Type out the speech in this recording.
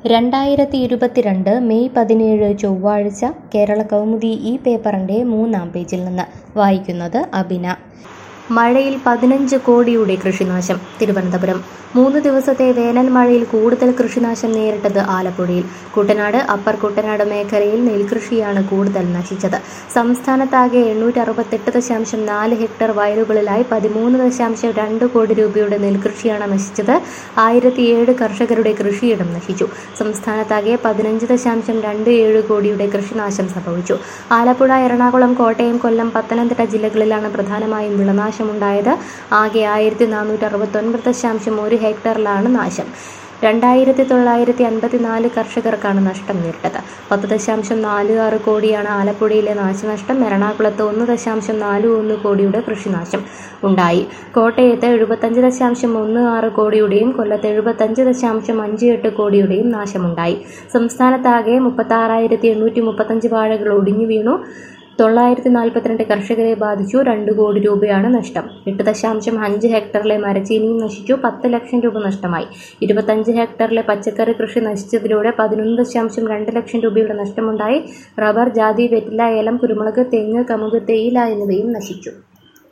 രണ്ടായിരത്തി ഇരുപത്തിരണ്ട് മെയ് പതിനേഴ് ചൊവ്വാഴ്ച കേരള കൗമുദി ഈ പേപ്പറിൻ്റെ മൂന്നാം പേജിൽ നിന്ന് വായിക്കുന്നത് അബിന മഴയിൽ പതിനഞ്ച് കോടിയുടെ കൃഷിനാശം തിരുവനന്തപുരം മൂന്ന് ദിവസത്തെ വേനൽ മഴയിൽ കൂടുതൽ കൃഷിനാശം നേരിട്ടത് ആലപ്പുഴയിൽ കുട്ടനാട് അപ്പർ കുട്ടനാട് മേഖലയിൽ നെൽകൃഷിയാണ് കൂടുതൽ നശിച്ചത് സംസ്ഥാനത്താകെ എണ്ണൂറ്റി അറുപത്തെട്ട് ദശാംശം നാല് ഹെക്ടർ വയലുകളിലായി പതിമൂന്ന് ദശാംശം രണ്ട് കോടി രൂപയുടെ നെൽകൃഷിയാണ് നശിച്ചത് ആയിരത്തിയേഴ് കർഷകരുടെ കൃഷിയിടം നശിച്ചു സംസ്ഥാനത്താകെ പതിനഞ്ച് ദശാംശം രണ്ട് ഏഴ് കോടിയുടെ കൃഷിനാശം സംഭവിച്ചു ആലപ്പുഴ എറണാകുളം കോട്ടയം കൊല്ലം പത്തനംതിട്ട ജില്ലകളിലാണ് പ്രധാനമായും വിളനാശമുണ്ടായത് ആകെ ആയിരത്തി നാനൂറ്റി അറുപത്തൊൻപത് ദശാംശം ഒരു ഹെക്ടറിലാണ് നാശം രണ്ടായിരത്തി തൊള്ളായിരത്തി അൻപത്തിനാല് കർഷകർക്കാണ് നഷ്ടം നേരിട്ടത് പത്ത് ദശാംശം നാല് ആറ് കോടിയാണ് ആലപ്പുഴയിലെ നാശനഷ്ടം എറണാകുളത്ത് ഒന്ന് ദശാംശം നാല് ഒന്ന് കോടിയുടെ കൃഷിനാശം ഉണ്ടായി കോട്ടയത്ത് എഴുപത്തഞ്ച് ദശാംശം ഒന്ന് ആറ് കോടിയുടെയും കൊല്ലത്ത് എഴുപത്തഞ്ച് ദശാംശം അഞ്ച് എട്ട് കോടിയുടെയും നാശമുണ്ടായി സംസ്ഥാനത്താകെ മുപ്പത്താറായിരത്തി എണ്ണൂറ്റി മുപ്പത്തഞ്ച് വാഴകൾ ഒടിഞ്ഞു വീണു തൊള്ളായിരത്തി നാൽപ്പത്തിരണ്ട് കർഷകരെ ബാധിച്ചു രണ്ട് കോടി രൂപയാണ് നഷ്ടം എട്ട് ദശാംശം അഞ്ച് ഹെക്ടറിലെ മരച്ചീനിയും നശിച്ചു പത്ത് ലക്ഷം രൂപ നഷ്ടമായി ഇരുപത്തഞ്ച് ഹെക്ടറിലെ പച്ചക്കറി കൃഷി നശിച്ചതിലൂടെ പതിനൊന്ന് ദശാംശം രണ്ട് ലക്ഷം രൂപയുടെ നഷ്ടമുണ്ടായി റബ്ബർ ജാതി വെറ്റില ഏലം കുരുമുളക് തെങ്ങ് കമുക് തേയില എന്നിവയും നശിച്ചു